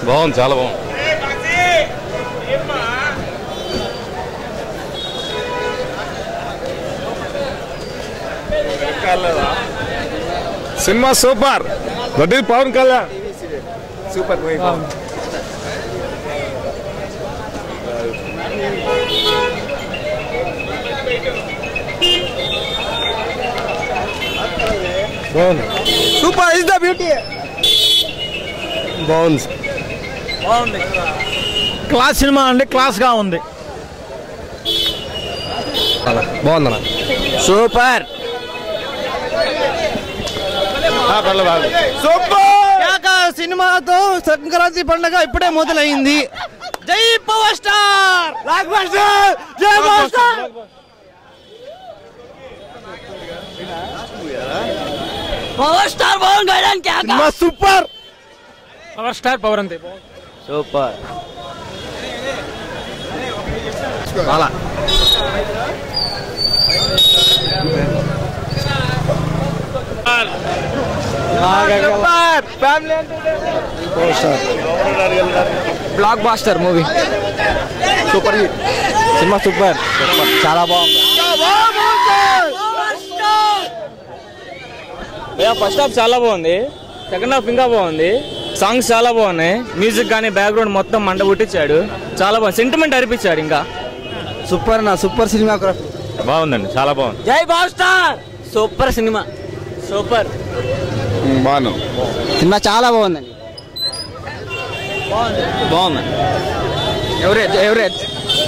బాగుంది చాలా బాగుంది cinema super that is Pawan Kalyan super movie బాగుంది సూపర్ ఇస్ ద బ్యూటీ బాగుంది బాగుంది క్లాస్ సినిమా అండి క్లాస్గా ఉంది బాగుందన్న సూపర్ సూపర్ సినిమాతో సంక్రాంతి పండుగ ఇప్పుడే మొదలైంది జై పవర్ స్టార్ జై power star power star Pawan Kalyan क्या cinema super power star power అంతే super blockbuster movie super hit cinema super చాలా బాగుంది ఫస్ట్ హాఫ్ చాలా బాగుంది సెకండ్ హాఫ్ ఇంకా బాగుంది సాంగ్స్ చాలా బాగున్నాయి మ్యూజిక్ కానీ బ్యాక్గ్రౌండ్ మొత్తం మంట పుట్టించాడు చాలా బాగుంది సెంటిమెంట్ అనిపించాడు ఇంకా సూపర్ నా సూపర్ సినిమా బాగుందండి చాలా బాగుంది జై పవర్ స్టార్ సూపర్ సినిమా సూపర్ బాను సినిమా చాలా బాగుందండి బాగుంది ఎవరేజ్ ఎవరేజ్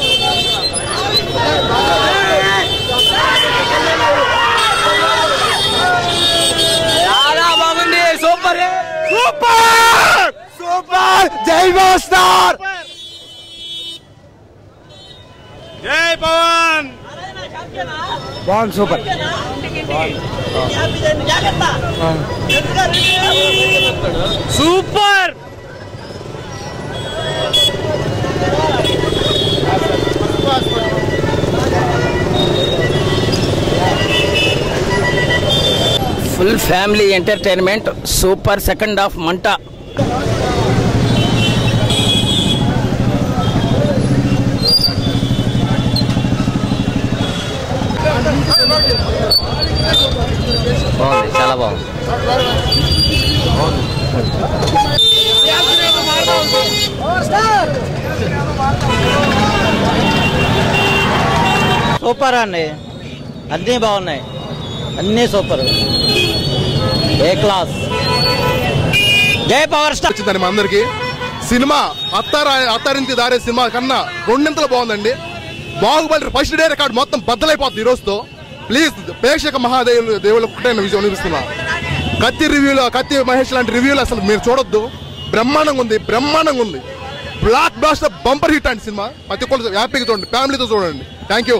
చాలా బాగుంది సూపర్ సూపర్ సూపర్ జై మాస్టర్ జై పవన్ బాగుంది super super full family entertainment super second half మంట బాగుంది చాలా బాగుంది సూపర్ అండి అన్నీ బాగున్నాయి అన్నీ సూపర్ ఏ క్లాస్ జై పవర్ స్టార్ వచ్చిందండి మా అందరికి సినిమా అత్తార అత్తారింటి దారే సినిమా కన్నా రెండింతలు బాగుందండి బాగుపడి ఫస్ట్ డే రికార్డ్ మొత్తం బద్దలైపోతుంది ఈ రోజుతో ప్లీజ్ ప్రేక్షక మహాదేవులు దేవుళ్ళు ఒకటే విజయం అనిపిస్తున్నా కత్తి రివ్యూలో కత్తి మహేష్ లాంటి రివ్యూలు అసలు మీరు చూడొద్దు బ్రహ్మాండంగా ఉంది బ్రహ్మాండంగా ఉంది బ్లాక్ బ్లాస్టర్ బంపర్ హిట్ అండి సినిమా ప్రతి ఒక్కరు హ్యాపీగా చూడండి ఫ్యామిలీతో చూడండి thank you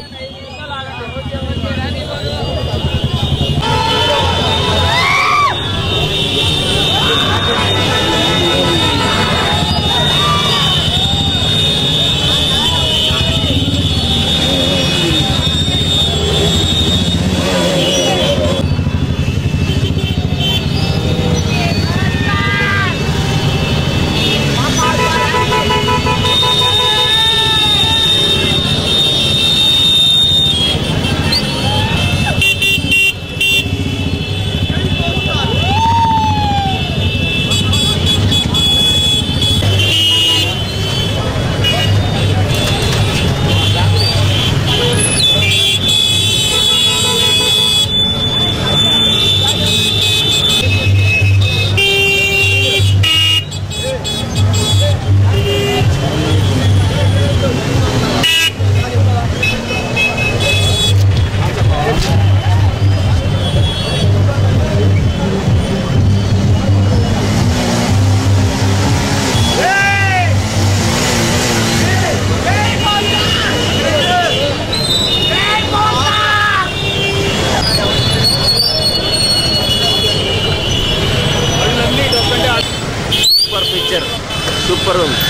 super picture super ఉంది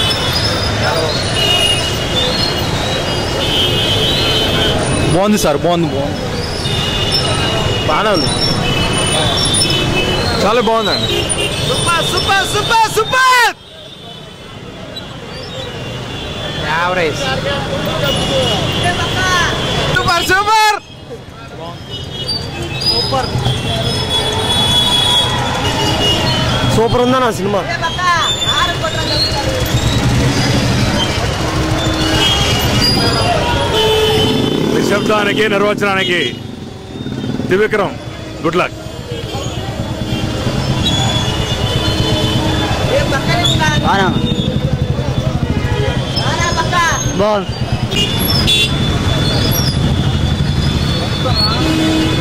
బాగుంది సార్ బాగుంది బాగుంది బాగానే ఉంది చాలా బాగుందండి super super super super average super super super ఉందన్న సినిమా నిశ్శబ్దానికి నిర్వచనానికి త్రివిక్రమ్ గుడ్ లక్ బాగుంది